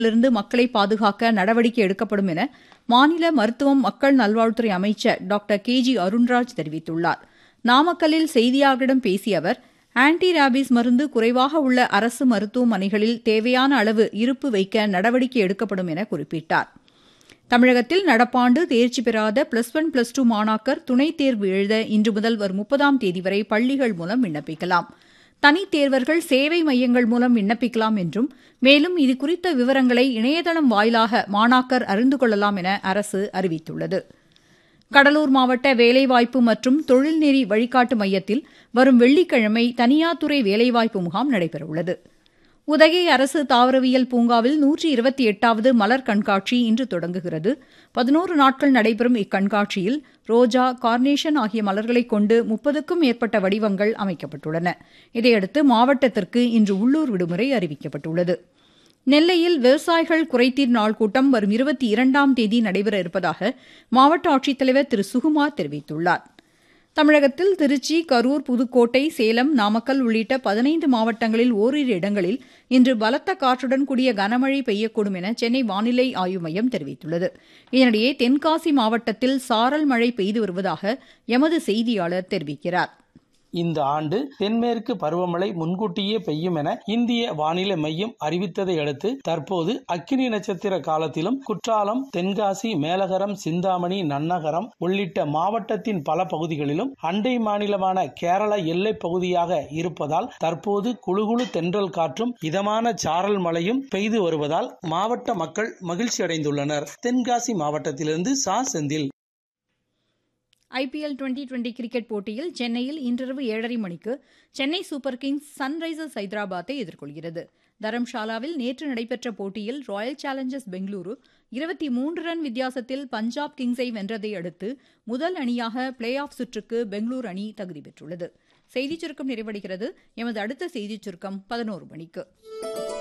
இருந்து மக்களை பாதுகாக்க நடவடிக்கை எடுக்கப்படும் என மாநில மருத்துவம் மக்கள் நல்வாழ்வுத்துறை அமைச்சர் டாக்டர் கே ஜி அருண்ராஜ் தெரிவித்துள்ளார் நாமக்கல்லில் செய்தியாளர்களிடம் பேசிய அவர் ஆன்டி ராபிஸ் மருந்து குறைவாக உள்ள அரசு மருத்துவமனைகளில் தேவையான அளவு இருப்பு வைக்க நடவடிக்கை எடுக்கப்படும் என குறிப்பிட்டார் தமிழகத்தில் நடப்பாண்டு தேர்ச்சி பெறாத பிளஸ் ஒன் பிளஸ் டூ மாணாக்கர் துணைத் தேர்வு எழுத இன்று முதல் வரும் முப்பதாம் தேதி வரை பள்ளிகள் மூலம் விண்ணப்பிக்கலாம் தனித் தேர்வர்கள் சேவை மையங்கள் மூலம் விண்ணப்பிக்கலாம் என்றும் மேலும் இதுகுறித்த விவரங்களை இணையதளம் வாயிலாக மாணாக்கர் அறிந்து கொள்ளலாம் என அரசு அறிவித்துள்ளது கடலூர் மாவட்ட வேலைவாய்ப்பு மற்றும் தொழில்நெறி வழிகாட்டு மையத்தில் வரும் வெள்ளிக்கிழமை தனியார் துறை வேலைவாய்ப்பு முகாம் நடைபெறவுள்ளது உதகை அரசு தாவரவியல் பூங்காவில் நூற்றி இருபத்தி எட்டாவது மலர் கண்காட்சி இன்று தொடங்குகிறது பதினோரு நாட்கள் நடைபெறும் இக்கண்காட்சியில் ரோஜா கார்னேஷன் ஆகிய மலர்களைக் கொண்டு முப்பதுக்கும் மேற்பட்ட வடிவங்கள் அமைக்கப்பட்டுள்ளன இதையடுத்து மாவட்டத்திற்கு இன்று உள்ளூர் விடுமுறை அறிவிக்கப்பட்டுள்ளது நெல்லையில் விவசாயிகள் குறைதீர் நாள் கூட்டம் வரும் இருபத்தி இரண்டாம் தேதி நடைபெற இருப்பதாக மாவட்ட ஆட்சித்தலைவர் திரு சுகுமார் தெரிவித்துள்ளார் தமிழகத்தில் திருச்சி கரூர் புதுக்கோட்டை சேலம் நாமக்கல் உள்ளிட்ட பதினைந்து மாவட்டங்களில் ஓரிரு இடங்களில் இன்று பலத்த காற்றுடன் கூடிய கனமழை பெய்யக்கூடும் என சென்னை வானிலை ஆய்வு மையம் தெரிவித்துள்ளது இதனிடையே தென்காசி மாவட்டத்தில் சாரல் மழை பெய்து வருவதாக எமது செய்தியாளர் தெரிவிக்கிறார் இந்த ஆண்டு தென்மேற்கு பருவமழை முன்கூட்டியே பெய்யும் என இந்திய வானிலை மையம் அறிவித்ததை அடுத்து தற்போது அக்கினி நட்சத்திர காலத்திலும் குற்றாலம் தென்காசி மேலகரம் சிந்தாமணி நன்னகரம் உள்ளிட்ட மாவட்டத்தின் பல பகுதிகளிலும் அண்டை மாநிலமான கேரள எல்லைப் பகுதியாக இருப்பதால் தற்போது குழுகுழு தென்றல் காற்றும் இதமான சாரல் மழையும் பெய்து வருவதால் மாவட்ட மக்கள் மகிழ்ச்சி அடைந்துள்ளனர் தென்காசி மாவட்டத்திலிருந்து சா Senthil IPL twenty twenty cricket போட்டியில் சென்னையில் இன்றிரவு ஏழரை மணிக்கு சென்னை சூப்பர் கிங்ஸ் சன்ரைசர்ஸ் ஹைதராபாத்தை எதிர்கொள்கிறது தரம்ஷாலாவில் நேற்று நடைபெற்ற போட்டியில் ராயல் சேலஞ்சர்ஸ் பெங்களூரு இருபத்தி மூன்று ரன் வித்தியாசத்தில் பஞ்சாப் கிங்ஸை வென்றதை அடுத்து முதல் அணியாக பிளே ஆஃப் சுற்றுக்கு பெங்களூரு அணி தகுதி பெற்றுள்ளது செய்திச் சுருக்கம் நிறைவடைகிறது எமது அடுத்த செய்திச் சுருக்கம் பதினோரு மணிக்கு